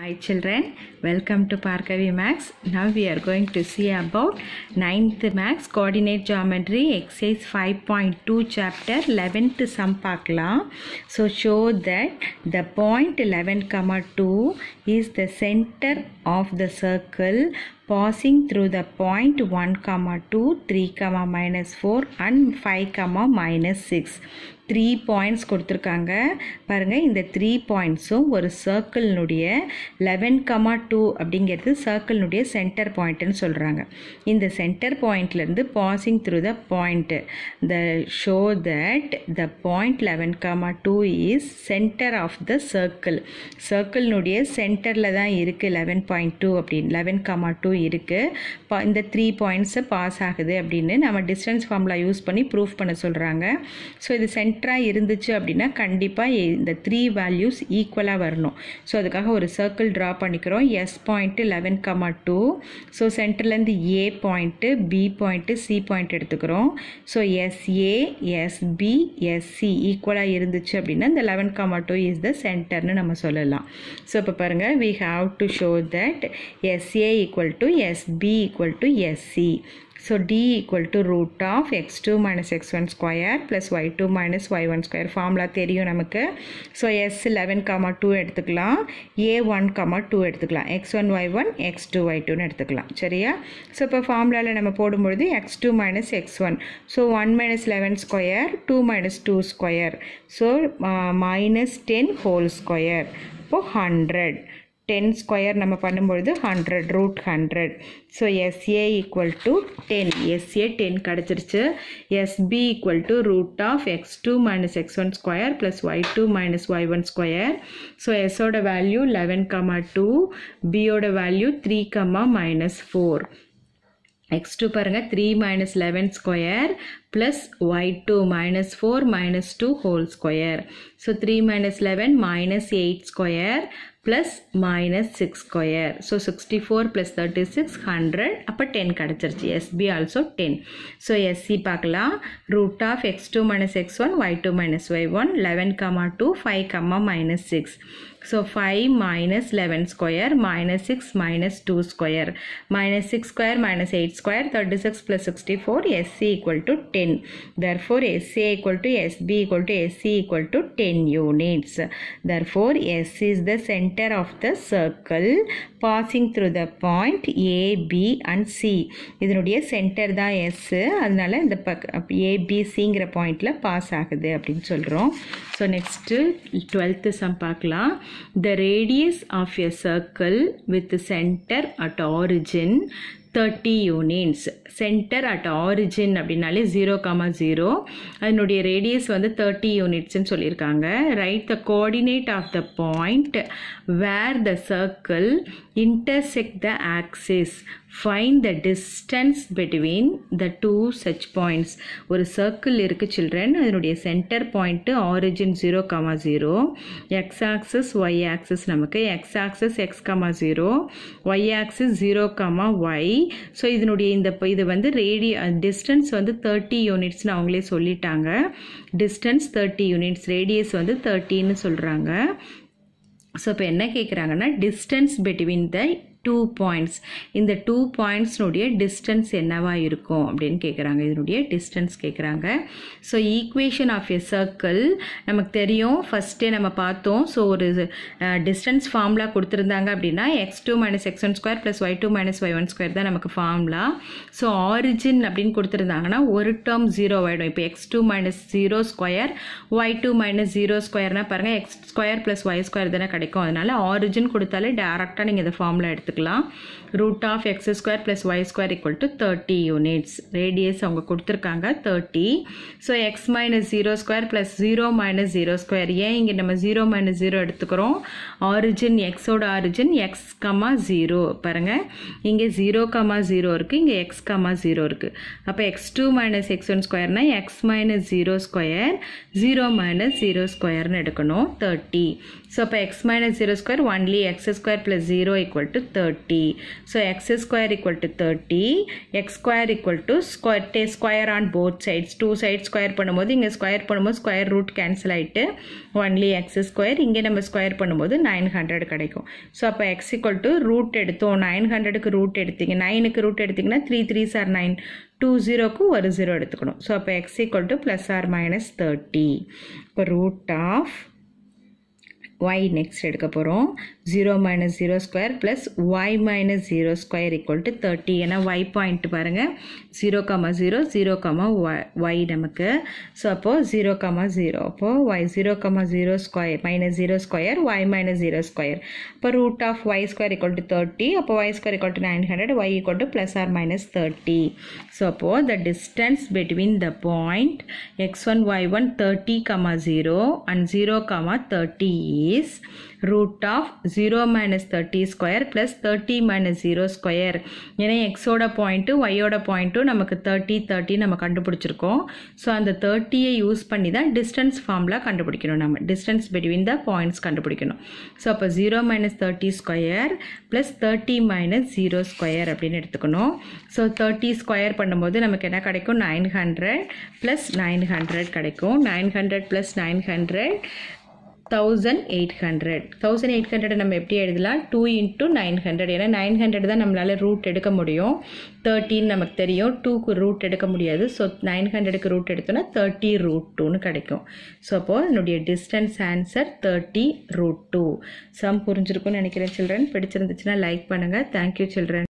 Hi children, welcome to Parkavi Max. Now we are going to see about 9th Max Coordinate Geometry Exercise 5.2 Chapter 11th sum பார்க்கலாம். So show that the point 11 comma 2 is the center of the circle passing through the point 1 comma 2, 3 comma minus 4 and 5 comma minus 6. Three points கொடுத்துருக்காங்க பாருங்கள் இந்த three பாயிண்ட்ஸும் ஒரு சர்க்கிளினுடைய eleven comma two அப்படிங்கிறது சர்க்கிளினுடைய centre பாயிண்ட்டுன்னு சொல்கிறாங்க இந்த centre பாயிண்ட்லேருந்து passing through the point the show that the point eleven comma two is centre of the circle சர்க்கிளினுடைய சென்டரில் தான் இருக்குது லெவன் பாயிண்ட் டூ அப்படின்னு லெவன் கமா டூ இருக்குது இந்த த்ரீ பாயிண்ட்ஸை பாஸ் ஆகுது அப்படின்னு நம்ம டிஸ்டன்ஸ் ஃபார்முலா யூஸ் பண்ணி ப்ரூஃப் பண்ண சொல்கிறாங்க ஸோ இது சென்டர் சென்டராக இருந்துச்சு அப்படின்னா கண்டிப்பாக இந்த த்ரீ வேல்யூஸ் ஈக்குவலாக வரணும் ஸோ அதுக்காக ஒரு சர்க்கிள் ட்ரா பண்ணிக்கிறோம் S point eleven comma two so சென்டர்லேருந்து A point B point C point எடுத்துக்கிறோம் ஸோ எஸ்ஏ எஸ்பி எஸ்சி ஈக்குவலாக இருந்துச்சு அப்படின்னா இந்த eleven comma two is the சென்டர்னு நம்ம சொல்லலாம் ஸோ இப்போ பாருங்கள் we have to show that SA equal to SB equal to SC So D equal to root of x2 minus x1 square plus y2 minus y1 square formula தெரியும் நமக்கு so S eleven comma two எடுத்துக்கலாம் A one comma two எடுத்துக்கலாம் X one Y one X two Y டூன்னு எடுத்துக்கலாம் சரியா so இப்போ ஃபார்முலாவில் நம்ம போடும்பொழுது X two minus X one so one minus eleven square two minus two square so minus ten whole square இப்போது hundred ten square நம்ம பண்ணும்பொழுது hundred root hundred so SA equal to ten SA ten கிடச்சிருச்சு SB equal to root of x two minus X one square plus y two minus y one square so எஸ்ஸோட value eleven comma two பியோட value three comma minus four x two பாருங்கள் three minus eleven square plus y two minus four minus two whole square so three minus eleven minus eight square plus minus six square so sixty four plus thirty six hundred அப்போ ten கிடச்சிருச்சு SP also ten so SC பார்க்கலாம் root of x two minus X one y two minus y one eleven comma two five comma minus six so five minus eleven square minus six minus two square minus six square minus eight square thirty six plus sixty four SC equal to ten therefore SA equal to SB equal to SC equal to 10 units. Therefore, S is the center of the circle passing through the point A, B and C. இதனுடைய centre தான் S அதனால இந்த பக்க ஏபிசிங்கிற பாயிண்டில் pass ஆகுது அப்படின்னு சொல்கிறோம் so next twelfth sum பார்க்கலாம் the radius of a circle with centre at origin thirty units centre at origin அப்படின்னாலே ஜீரோ காமா ஜீரோ அதனுடைய ரேடியஸ் வந்து தேர்ட்டி யூனிட்ஸ்ன்னு சொல்லியிருக்காங்க right the coordinate of the point where the circle intersect the axis find the distance between the two such points ஒரு circle இருக்குது children அதனுடைய centre point origin zero comma zero x axis y axis நமக்கு x axis x comma zero Y access zero comma y so இதனுடைய இந்த இது வந்து ரேடி distance வந்து தேர்ட்டி யூனிட்ஸ்னு அவங்களே சொல்லிட்டாங்க டிஸ்டன்ஸ் தேர்ட்டி யூனிட்ஸ் ரேடியஸ் வந்து தேர்ட்டின்னு சொல்கிறாங்க ஸோ இப்போ என்ன கேட்குறாங்கன்னா distance between the two points இந்த டூ பாயிண்ட்ஸ்னுடைய டிஸ்டன்ஸ் என்னவா இருக்கும் அப்படின்னு கேட்குறாங்க இதனுடைய டிஸ்டன்ஸ் கேட்குறாங்க so equation of a circle நமக்கு தெரியும் ஃபஸ்ட்டே நம்ம பார்த்தோம் ஸோ ஒரு டிஸ்டன்ஸ் ஃபார்முலா கொடுத்துருந்தாங்க அப்படின்னா x two minus X one square plus y two minus y one square தான் நமக்கு ஃபார்முலா ஸோ ஆரிஜின் அப்படின்னு கொடுத்துருந்தாங்கன்னா ஒரு டேர்ம் ஜீரோ ஆகிடும் இப்போ x two minus zero square y two minus zero ஸ்கொயர்னா பாருங்கள் x square plus y square தானே கிடைக்கும் அதனால ஆரிஜின் கொடுத்தாலே டேரெக்டாக நீங்கள் இந்த ஃபார்முலா எடுத்து எடுத்துக்கலாம் root of x square plus y square equal to thirty units radius அவங்க கொடுத்துருக்காங்க thirty so x minus zero square plus zero minus zero square ஏன் இங்கே நம்ம ஜீரோ மைனஸ் ஜீரோ எடுத்துக்கிறோம் ஆரிஜின் எக்ஸோட ஆரிஜின் எக்ஸ் கமா ஜீரோ பாருங்கள் இங்கே zero comma zero இருக்குது இங்கே எக்ஸ் கமா ஜீரோ இருக்குது அப்போ x two minus X one ஸ்கொயர்னா x minus zero square zero minus zero ஸ்கொயர்னு எடுக்கணும் தேர்ட்டி ஸோ அப்போ x minus zero square only x square plus zero equal to thirty so x square equal to thirty x square equal to square டே square on both sides two side square பண்ணும்போது இங்கே square பண்ணும்போது square root cancel ஆகிட்டு only x square இங்கே நம்ம square பண்ணும்போது nine hundred கிடைக்கும் so அப்போ எக்ஸ் ஈக்குவல் டு ரூட் எடுத்தோம் நைன் ஹண்ட்ரடுக்கு ரூட் எடுத்தீங்க நைனுக்கு ரூட் எடுத்திங்கன்னா three three sir nine two ஜீரோக்கு ஒரு ஜீரோ எடுத்துக்கணும் ஸோ அப்போ x equal to plus or minus thirty இப்போ ரூட் ஆஃப் ஒய் நெக்ஸ்ட் எடுக்க போகிறோம் zero minus zero square plus y minus zero square equal to thirty ஏன்னா y point பாருங்கள் zero comma zero zero comma y நமக்கு so அப்போது zero comma zero அப்போது Y zero comma zero square minus zero square y minus zero square இப்போ root of y square equal to thirty அப்போ y square equal to nine hundred y equal to plus or minus thirty so அப்போது the distance between the point x one Y one thirty comma zero and zero comma thirty is root of 0 minus 30 square plus 30 minus 0 square ஏன்னா எக்ஸோட point ஒய்யோட பாயிண்ட்டும் நமக்கு thirty thirty நம்ம கண்டுபிடிச்சிருக்கோம் so அந்த தேர்ட்டியை use பண்ணி தான் டிஸ்டன்ஸ் ஃபார்மில் கண்டுபிடிக்கணும் நம்ம டிஸ்டன்ஸ் பிட்வீன் த பாயிண்ட்ஸ் கண்டுபிடிக்கணும் ஸோ அப்போ zero minus thirty square plus thirty minus zero square அப்படின்னு எடுத்துக்கணும் ஸோ தேர்ட்டி ஸ்கொயர் பண்ணும்போது நமக்கு என்ன கிடைக்கும் nine hundred plus nine hundred கிடைக்கும் nine hundred plus nine hundred thousand eight hundred thousand eight hundred நம்ம எப்படி எழுதலாம் டூ இன்ட்டு நைன் ஹண்ட்ரட் ஏன்னா நைன் ஹண்ட்ரட் தான் நம்மளால் ரூட் எடுக்க முடியும் தேர்ட்டின்னு நமக்கு தெரியும் டூக்கு ரூட் எடுக்க முடியாது ஸோ நைன் ஹண்ட்ரடுக்கு ரூட் எடுத்தோன்னா தேர்ட்டி ரூட் டூன்னு கிடைக்கும் ஸோ அப்போது என்னுடைய distance answer thirty root two sum புரிஞ்சிருக்கும்னு நினைக்கிறேன் சில்ட்ரன் பிடிச்சிருந்துச்சுன்னா லைக் பண்ணுங்கள் தேங்க்யூ சில்ட்ரன்